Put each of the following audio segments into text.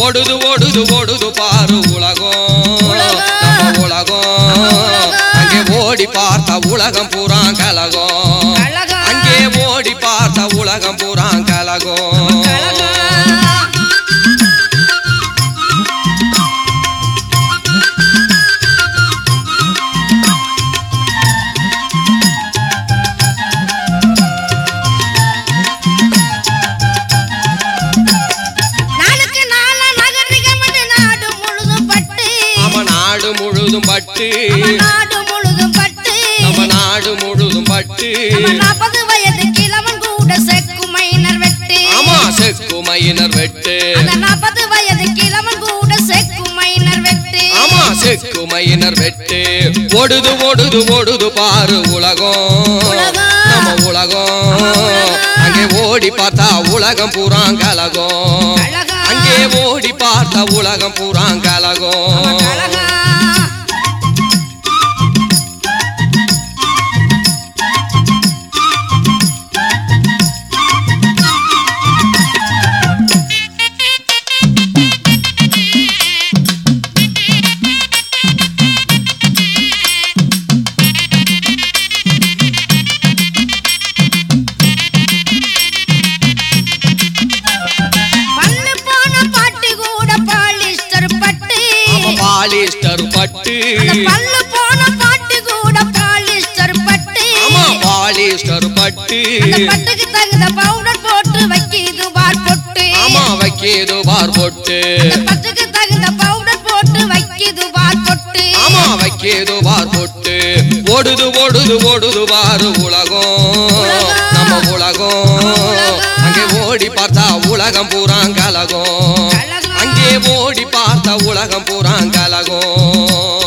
ஓடுது ஓடுது ஓடுது பாரு உலகம் உலகம். நம்ம உலகம் அங்கே ஓடி பார்த்தா உலகம் பூரா கலகம் கலகம். அங்கே ஓடி பார்த்தா உலகம் பூரா கலகம் கலகம். நாளுக்கு நாளா நாகரிகம் என்று நாடு முழுதும் பட்டு நம்ம நாடு முழுதும் பட்டு நம்ம நாடு முழுதும் பட்டு நம்ம நாடு முழுதும் பட்டு நம்ம நாற்பது வயது கிழவன் கூட செக்குமையினர் வெட்டு ஆமா செக்குமையினர் வெட்டு அந்த நாற்பது வயது கிழவன் கூட செக்குமையினர் வெட்டு ஆமா செக்குமையினர் வெட்டு ஓடுது ஓடுது ஓடுது பாரு உலகம் உலகம். நம்ம உலகம் அங்கே ஓடி பார்த்தா உலகம் பூரா கலகம் கலகம். அங்கே ஓடி பார்த்தா உலகம் பூரா கலகம் கலகம். பல்லு போன பாட்டு கூட பாலிஸ்டர் பட்டு ஆமா பாலிஸ்டர் பட்டு அந்த பல்லு போன பாட்டு கூட பாலிஸ்டர் பட்டு ஆமா பாலிஸ்டர் பட்டு அந்த பட்டுக்கு தகுந்த பவுடர் போட்டு வைக்கிது பார் பொட்டு ஆமா வைக்கிது பார் பொட்டு அந்த பட்டுக்கு தகுந்த பவுடர் போட்டு வைக்கிது பார் பொட்டு ஆமா வைக்கிது பார் பொட்டு ஓடுது ஓடுது ஓடுது பாரு உலகம் உலகம். நம்ம உலகம் உலகம். அங்கே ஓடி பார்த்தா உலகம் பூரா கலகம் கலகம். அங்கே ஓடி பார்த்தா உலகம் பூரா கலகம்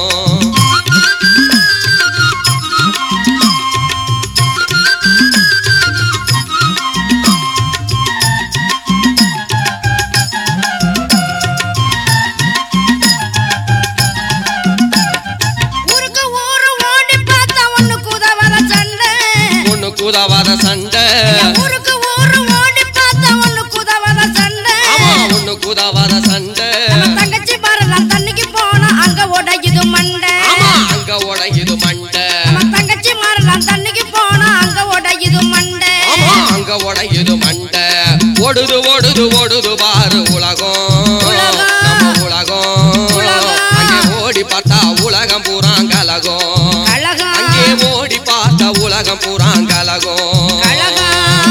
ஊருக்கு ஊரு ஓடி பார்த்தா ஒண்ணு குதவர சண்டை ஒண்ணு குதவாத சண்டை ஊருக்கு ஊரு ஓடி பார்த்தா ஒண்ணு குதவர சண்டை ஆமா ஒண்ணு குதவாத சண்டை நம்ம தங்கச்சி பாரலாம் தண்ணிக்கு போனா அங்க உடையுது மண்டை ஆமா அங்க உடையுது மண்டை நம்ம தங்கச்சி மாறலாம் தண்ணிக்கு போனா அங்க உடையுது மண்டை ஆமா அங்க உடையுது மண்டை ஓடுது ஓடுது ஓடுது பாரு உலகம் உலகம். நம்ம உலகம் உலகம். அங்கே ஓடி பார்த்தா உலகம் பூரா கலகம் கலகம். அங்கே ஓடி பார்த்தா உலகம் பூரா கலகம் கலகம்.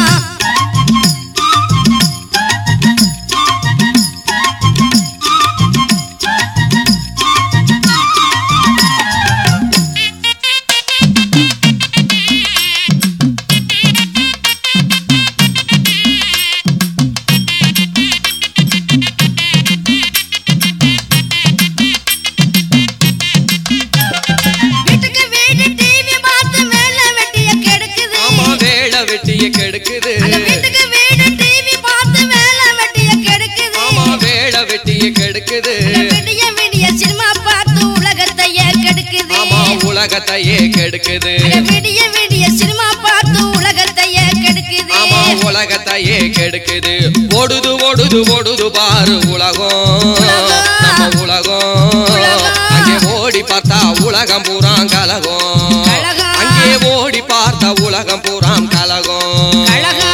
வீட்டுக்கு வீடு டிவி பார்த்து வேலை வெட்டிய கெடுக்குது ஆமா வேலை வெட்டிய கெடுக்குது அந்த வீட்டுக்கு வீடு டிவி பார்த்து வேலை வெட்டிய கெடுக்குது ஆமா வேலை வெட்டிய கெடுக்குது அந்த விடிய விடிய சினிமா பார்த்து உலகத்தையே கெடுக்குது ஆமா உலகத்தையே கெடுக்குது அந்த விடிய விடிய சினிமா பார்த்து உலகத்தையே கெடுக்குது ஆமா உலகத்தையே கெடுக்குது ஓடுது ஓடுது ஓடுது பாரு உலகம் உலகம். நம்ம உலகம் உலகம். அங்கே ஓடி பார்த்தா உலகம் பூராம் கலகம் கலகம். அங்கே ஓடி பார்த்தா உலகம் பூராம் கலகம் கலகம்.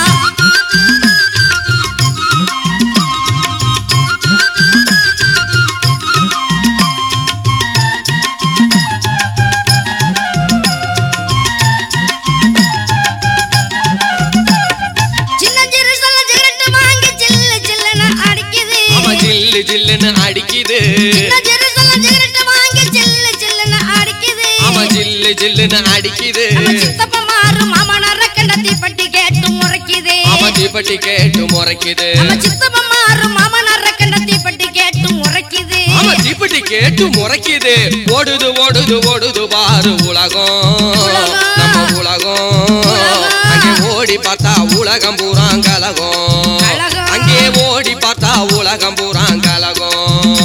சின்ன சிறு சொல்ல சிகரெட்டு வாங்கி சில்லு சில்லுன்னு அடிக்குது ஆமா ஜில்லு ஜில்லுன்னு அடிக்குது சின்ன சிறு சொல்ல சிகரெட்டு வாங்கி சில்லு சில்லுன்னு அடிக்குது ஆமா ஜில்லு ஜில்லுன்னு அடிக்குது நம்ம சித்தப்பா மாறு மாமனார கண்டத்தி பட்டி கேட்டு முறைக்குது ஆமா தீப்பெட்டி கேட்டு முறைக்குது நம்ம சித்தப்பா மாறு மாமனார கண்டத்தி பட்டி கேட்டு முறைக்குது ஆமா தீப்பெட்டி கேட்டு முறைக்குது ஓடுது ஓடுது ஓடுது பாரு உலகம் உலகம். நம்ம உலகம் உலகம். அங்கே ஓடி பார்த்தா உலகம் பூரா கலகம் கலகம். அங்கே ஓடி பார்த்தா உலகம் பூரா கலகம்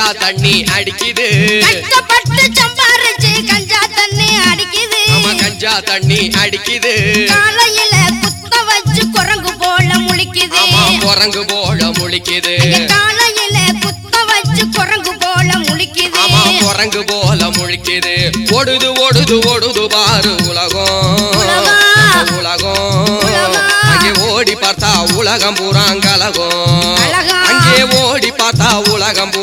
தண்ணி அடிக்குது கஷ்டப்பட்டு சம்பாரிச்சு கஞ்சா தண்ணி அடிக்குது ஆமா கஞ்சா தண்ணி அடிக்குது காலையில குத்த வச்சு குரங்கு போல முழிக்குது ஆமா குரங்கு போல முழிக்குது ஐயா, காலையில குத்த வச்சு குரங்கு போல முழிக்குது ஆமா குரங்கு போல முழிக்குது ஓடுது ஓடுது ஓடுது பாரு உலகம் உலகம். நம்ம உலகம் உலகம். அங்கே ஓடி பார்த்தா உலகம் பூரா கலகம் கலகம். அங்கே ஓடி பார்த்தா உலகம்